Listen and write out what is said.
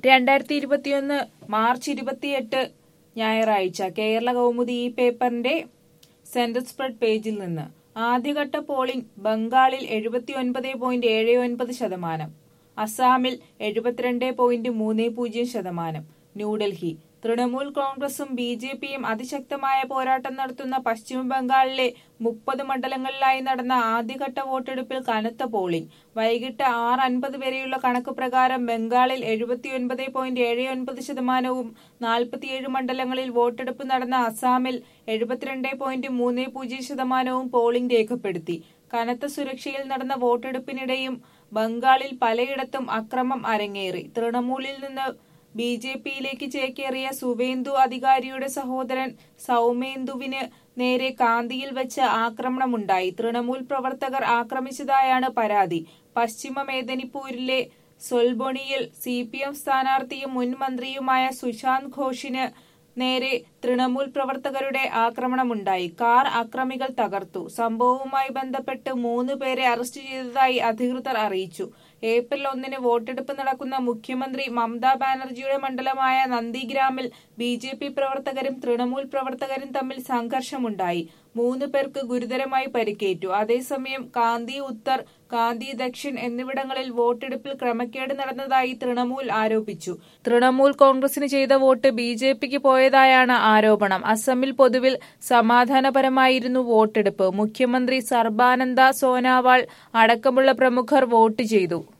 രണ്ടായിരത്തി ഇരുപത്തിയൊന്ന് മാർച്ച് ഇരുപത്തിയെട്ട് ഞായറാഴ്ച കേരള കൗമുദി ഈ പേപ്പറിന്റെ സെന്റർ സ്പ്രെഡ് പേജിൽ നിന്ന് ആദ്യഘട്ട പോളിംഗ് ബംഗാളിൽ എഴുപത്തിയൊൻപത് പോയിന്റ് ഏഴ് ഒൻപത് ശതമാനം അസാമിൽ എഴുപത്തിരണ്ട് പോയിന്റ് മൂന്ന് പൂജ്യം ശതമാനം ന്യൂഡൽഹി തൃണമൂൽ കോൺഗ്രസും ബി ജെ പിയും അതിശക്തമായ പോരാട്ടം നടത്തുന്ന പശ്ചിമ ബംഗാളിലെ മുപ്പത് മണ്ഡലങ്ങളിലായി നടന്ന ആദ്യഘട്ട വോട്ടെടുപ്പിൽ കനത്ത പോളിംഗ് വൈകിട്ട് ആറ് അൻപത് വരെയുള്ള കണക്ക് പ്രകാരം ബംഗാളിൽ എഴുപത്തിയൊൻപത് പോയിന്റ് ഏഴ് ഒൻപത് ശതമാനവും നാൽപ്പത്തിയേഴ് മണ്ഡലങ്ങളിൽ വോട്ടെടുപ്പ് നടന്ന അസാമിൽ എഴുപത്തിരണ്ട് പോയിന്റ് മൂന്ന് പൂജ്യം ശതമാനവും പോളിംഗ് രേഖപ്പെടുത്തി കനത്ത സുരക്ഷയിൽ നടന്ന വോട്ടെടുപ്പിനിടെയും ബംഗാളിൽ പലയിടത്തും അക്രമം അരങ്ങേറി തൃണമൂലിൽ നിന്ന് ബി ജെ പിയിലേക്ക് ചേക്കേറിയ സുവേന്ദു അധികാരിയുടെ സഹോദരൻ സൗമേന്ദുവിന് നേരെ കാന്തിയിൽ വെച്ച് ആക്രമണമുണ്ടായി തൃണമൂൽ പ്രവർത്തകർ ആക്രമിച്ചതായാണ് പരാതി പശ്ചിമ മേദിനിപൂരിലെ സൊൽബൊണിയിൽ സി പി എം സ്ഥാനാർത്ഥിയും മുൻ മന്ത്രിയുമായ സുശാന്ത് ഘോഷിന് നേരെ തൃണമൂൽ പ്രവർത്തകരുടെ ആക്രമണമുണ്ടായി കാർ അക്രമികൾ തകർത്തു സംഭവവുമായി ബന്ധപ്പെട്ട് മൂന്ന് പേരെ അറസ്റ്റ് ചെയ്തതായി അധികൃതർ അറിയിച്ചു ഏപ്രിൽ ഒന്നിന് വോട്ടെടുപ്പ് നടക്കുന്ന മുഖ്യമന്ത്രി മമതാ ബാനർജിയുടെ മണ്ഡലമായ നന്ദിഗ്രാമിൽ ബി ജെ പി പ്രവർത്തകരും തൃണമൂൽ പ്രവർത്തകരും തമ്മിൽ സംഘർഷമുണ്ടായി മൂന്ന് പേർക്ക് ഗുരുതരമായി പരിക്കേറ്റു അതേസമയം കാന്തി ഉത്തർ കാന്തി ദക്ഷിൺ എന്നിവിടങ്ങളിൽ വോട്ടെടുപ്പിൽ ക്രമക്കേട് നടന്നതായി തൃണമൂൽ ആരോപിച്ചു തൃണമൂൽ കോൺഗ്രസിന് ചെയ്ത വോട്ട് ബി ജെ പിക്ക് പോയതായാണ് ആരോപണം അസമിൽ പൊതുവിൽ സമാധാനപരമായിരുന്നു വോട്ടെടുപ്പ് മുഖ്യമന്ത്രി സർബാനന്ദ സോനാവാൾ അടക്കമുള്ള പ്രമുഖർ വോട്ട് ചെയ്തു